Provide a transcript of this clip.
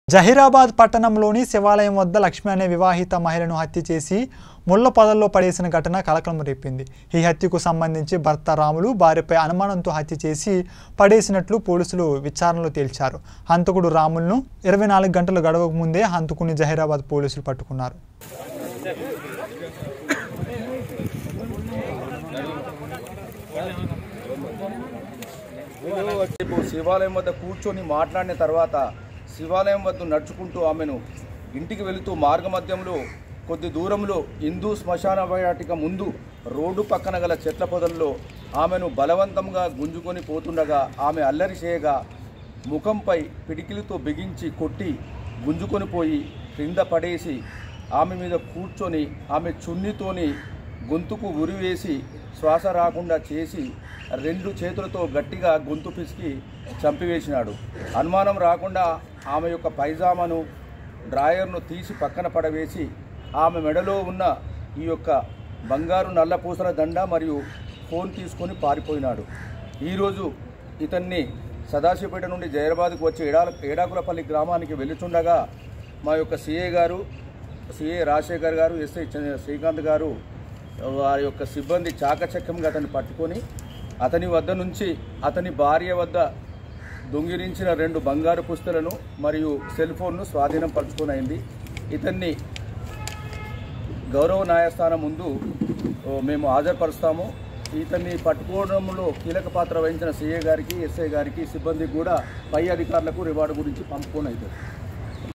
జహీరాబాద్ పట్టణంలోని శివాలయం వద్ద లక్ష్మి అనే వివాహిత మహిళను హత్య చేసి ముళ్ళ పొదల్లో పడేసిన ఘటన కలకలం రేపింది ఈ హత్యకు సంబంధించి భర్త రాములు భార్యపై అనుమానంతో హత్య చేసి పడేసినట్లు పోలీసులు విచారణలో తేల్చారు హంతకుడు రాములను ఇరవై నాలుగు గంటలు గడవక ముందే హంతకుని జహీరాబాద్ పోలీసులు పట్టుకున్నారు రేపు శివాలయం వద్ద కూర్చొని మాట్లాడిన తర్వాత శివాలయం వద్ద నడుచుకుంటూ ఆమెను ఇంటికి వెళుతూ మార్గమధ్యంలో కొద్ది దూరంలో హిందూ శ్మశాన వాటిక ముందు రోడ్డు పక్కన గల చెట్ల పొదల్లో ఆమెను బలవంతంగా గుంజుకొని పోతుండగా ఆమె అల్లరి చేయగా ముఖంపై పిడికిలితో బిగించి కొట్టి గుంజుకొని పోయి క్రింద పడేసి ఆమె మీద కూర్చొని ఆమె చున్నితోని గొంతుకు ఉరివేసి శ్వాస రాకుండా చేసి రెండు చేతులతో గట్టిగా గొంతు పిసికి చంపివేసినాడు అనుమానం రాకుండా ఆమె యొక్క పైజామాను డ్రాయర్ను తీసి పక్కన పడవేసి ఆమె మెడలో ఉన్న ఈ యొక్క బంగారు నల్ల పూసల దండ మరియు ఫోన్ తీసుకొని పారిపోయినాడు ఈరోజు ఇతన్ని సదాశివపేట నుండి జైరాబాద్కు వచ్చి ఏడా ఏడాకులపల్లి గ్రామానికి వెళుతుండగా మా యొక్క సిఏ గారు సిఏ రాజశేఖర్ గారు ఎస్ఐ చ- శ్రీకాంత్ గారు వారి యొక్క సిబ్బంది చాకచక్యంగా అతన్ని పట్టుకొని అతని వద్ద నుంచి అతని భార్య వద్ద దొంగిలించిన రెండు బంగారు పుస్తలను మరియు సెల్ ఫోన్ను స్వాధీనం పరచుకొని అయింది ఇతన్ని గౌరవ న్యాయస్థానం ముందు ఓ, మేము హాజరుపరుస్తాము ఇతన్ని పట్టుకోవడంలో కీలక పాత్ర వహించిన సీఏ గారికి ఎస్ఐ గారికి సిబ్బందికి కూడా పై అధికారులకు రివార్డు గురించి పంపుకొని అవుతుంది